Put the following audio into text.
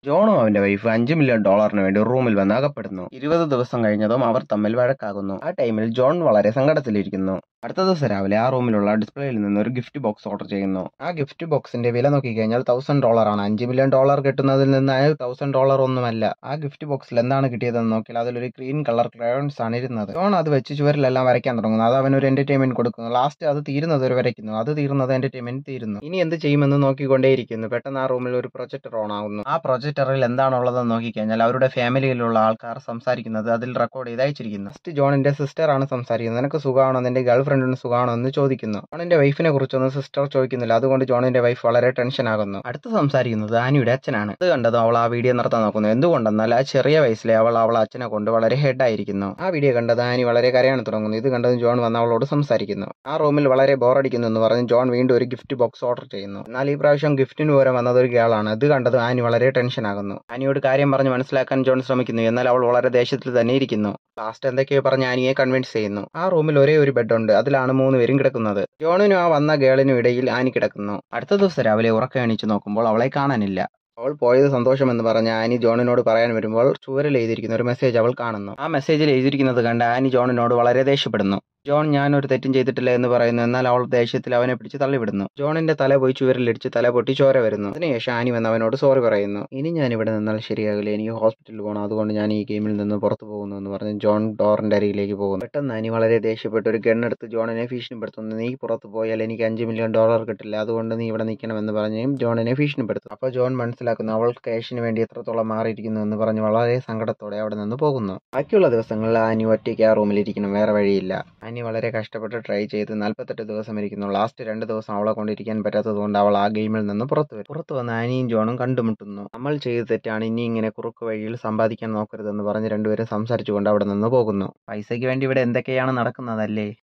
ജോണും അവന്റെ വൈഫ് അഞ്ച് മില്യൺ ഡോളറിന് വേണ്ടി റൂമിൽ വന്ന് അകപ്പെടുന്നു ഇരുപത് ദിവസം കഴിഞ്ഞതും അവർ തമ്മിൽ വഴക്കാകുന്നു ആ ടൈമിൽ ജോൺ വളരെ സങ്കടത്തിലിരിക്കുന്നു അടുത്ത ദിവസം രാവിലെ ആ റൂമിലുള്ള ഡിസ്പ്ലേയിൽ നിന്ന് ഒരു ഗിഫ്റ്റ് ബോക്സ് ഓർഡർ ചെയ്യുന്നു ആ ഗിഫ്റ്റ് ബോക്സിന്റെ വില നോക്കിക്കഴിഞ്ഞാൽ തൗസൻഡ് ഡോളർ ആണ് അഞ്ച് മില്യൺ ഡോളർ കിട്ടുന്നതിൽ നിന്ന് തൗസൻഡ് ഡോളർ ഒന്നുമല്ല ആ ഗിഫ്റ്റ് ബോക്സിൽ എന്താണ് കിട്ടിയതെന്ന് നോക്കിയാൽ അതിലൊരു ഗ്രീൻ കളർ ക്രയോൺസ് ആണ് ഇരുന്നത് ജോൺ അത് വെച്ച് ചുവരിലെല്ലാം വരയ്ക്കാൻ തുടങ്ങുന്നു അത് അവനൊരു എന്റർടൈൻമെന്റ് കൊടുക്കുന്നു ലാസ്റ്റ് അത് തീരുന്നത് ഒരു വരയ്ക്കുന്നു അത് തീരുന്നത് എന്റർടൈൻമെന്റ് തീരുന്നു ഇനി എന്ത് ചെയ്യുമെന്ന് നോക്കിക്കൊണ്ടേയിരിക്കുന്നു പെട്ടെന്ന് ആ റൂമിൽ ഒരു പ്രൊജക്ടർ ഓൺ ആകുന്നു ആ പ്രൊജക്ടറിൽ എന്താണുള്ളതെന്ന് നോക്കിക്കഴിഞ്ഞാൽ അവരുടെ ഫാമിലിയിലുള്ള ആൾക്കാർ സംസാരിക്കുന്നത് അതിൽ റെക്കോർഡ് ചെയ്ത് അയച്ചിരിക്കുന്നു ഫസ്റ്റ് ജോണിന്റെ സിസ്റ്റർ ആണ് സംസാരിക്കുന്നത് നിനക്ക് സുഖമാണോ നിന്റെ ഗേൾ ഫ്രണ്ടിന് സുഖമാണോ എന്ന് ചോദിക്കുന്നു ജോണിന്റെ വൈഫിനെ കുറിച്ചൊന്നും സിസ്റ്റർ ചോദിക്കുന്നില്ല അതുകൊണ്ട് ജോണിന്റെ വൈഫ് വളരെ ടെൻഷൻ ആകുന്നു അടുത്ത് സംസാരിക്കുന്നത് ആനിയുടെ അച്ഛനാണ് അത് കണ്ടതും അവൾ ആ വീഡിയോ നിർത്താൻ നോക്കുന്നു എന്തുകൊണ്ടെന്നാൽ ആ ചെറിയ വയസ്സിലെ അവൾ അവളെ അച്ഛനെ കൊണ്ട് വളരെ ഹെഡ് ആയിരിക്കുന്നു ആ വീഡിയോ കണ്ടത് ആനി വളരെ കരയാണ് തുടങ്ങുന്നു ഇത് കണ്ടതും ജോൺ വന്ന് അവളോട് സംസാരിക്കുന്നു ആ റൂമിൽ വളരെ ബോറടിക്കുന്നു എന്ന് പറഞ്ഞ് ജോൺ വീണ്ടും ഒരു ഗിഫ്റ്റ് ബോക്സ് ഓർഡർ ചെയ്യുന്നു എന്നാൽ ഈ പ്രാവശ്യം ഗിഫ്റ്റിന് പകരം വന്നത് ഒരു ഗേളാണ് ഇത് കണ്ടത് ആനി വളരെ ടെൻഷൻ ആകുന്നു ആനിയോട് കാര്യം പറഞ്ഞ് മനസ്സിലാക്കാൻ ജോൺ ശ്രമിക്കുന്നു എന്നാൽ അവൾ വളരെ ദേഷ്യത്തിൽ തന്നെ ഇരിക്കുന്നു ലാസ്റ്റ് എന്തൊക്കെയോ പറഞ്ഞ് ആനിയെ കൺവിൻസ് ചെയ്യുന്നു ആ റൂമിൽ ഒരേ ഒരു ബെഡ് ഉണ്ട് അതിലാണ് മൂന്ന് പേരും കിടക്കുന്നത് ജോണിനും ആ വന്ന ഗേളിനും ഇടയിൽ ആനി കിടക്കുന്നു അടുത്ത ദിവസം രാവിലെ ഉറക്കം എണീച്ച് നോക്കുമ്പോൾ അവളെ കാണാനില്ല അവൾ പോയത് സന്തോഷമെന്ന് പറഞ്ഞ് ആനി ജോണിനോട് പറയാൻ വരുമ്പോൾ ചുവരിൽ എഴുതിയിരിക്കുന്ന ഒരു മെസ്സേജ് അവൾ കാണുന്നു ആ മെസ്സേജിൽ എഴുതിയിരിക്കുന്നത് കണ്ട് ആനി ജോണിനോട് വളരെ ദേഷ്യപ്പെടുന്നു ജോൺ ഞാൻ ഒരു തെറ്റും ചെയ്തിട്ടില്ല എന്ന് പറയുന്നു എന്നാൽ അവൾ ദേഷ്യത്തിൽ അവനെ പിടിച്ച് തള്ളിവിടുന്നു ജോണിന്റെ തല പോയി ചുവരിലിടിച്ച് തല പൊട്ടി ചോര വരുന്നു അതിനുശേഷം ആനി വന്ന് അവനോട് സോറി പറയുന്നു ഇനി ഞാൻ ഇവിടെ നിന്നാൽ ശരിയാകില്ല എനിക്ക് ഹോസ്പിറ്റലിൽ പോകണം അതുകൊണ്ട് ഞാൻ ഈ ഗെയിമിൽ നിന്ന് പുറത്തു പോകുന്നു എന്ന് പറഞ്ഞ് ജോൺ ഡോറിന്റെ അരികിലേക്ക് പോകുന്നു പെട്ടെന്ന് ആനി വളരെ ദേഷ്യപ്പെട്ട് ഒരു ഗണ്ണെടുത്ത് ജോണിനെ ഭീഷണിപ്പെടുത്തുന്നു നീ പുറത്തു പോയാൽ എനിക്ക് അഞ്ച് മില്യൺ ഡോളർ കിട്ടില്ല അതുകൊണ്ട് നീ ഇവിടെ നിൽക്കണമെന്ന് പറഞ്ഞ് ജോണിനെ ഭീഷണിപ്പെടുത്തും അപ്പോൾ ജോൺ മനസ്സിലാക്കുന്നു അവൾ ക്യാഷിന് വേണ്ടി എത്രത്തോളം മാറിയിരിക്കുന്നു എന്ന് പറഞ്ഞ് വളരെ സങ്കടത്തോടെ അവിടെ നിന്ന് പോകുന്നു ബാക്കിയുള്ള ദിവസങ്ങളിൽ ആനി ഒറ്റയ്ക്ക് ആ റൂമിലിരിക്കണം വേറെ വഴിയില്ല ആനി വളരെ കഷ്ടപ്പെട്ട് ട്രൈ ചെയ്ത് നാൽപ്പത്തെട്ട് ദിവസം ഇരിക്കുന്നു ലാസ്റ്റ് രണ്ട് ദിവസം അവളെ കൊണ്ടിരിക്കാൻ പറ്റാത്തതുകൊണ്ട് അവൾ ആ ഗെയിമിൽ നിന്ന് പുറത്തു വരും പുറത്തു വന്ന് ആനിയും ജോണും കണ്ടുമുട്ടുന്നു നമ്മൾ ചെയ്ത തെറ്റാണ് ഇനി ഇങ്ങനെ കുറുക്ക് വഴിയിൽ സമ്പാദിക്കാൻ നോക്കരുതെന്ന് പറഞ്ഞ് രണ്ടുപേരും സംസാരിച്ചുകൊണ്ട് അവിടെ നിന്ന് പോകുന്നു പൈസയ്ക്ക് വേണ്ടി ഇവിടെ എന്തൊക്കെയാണ് നടക്കുന്നതല്ലേ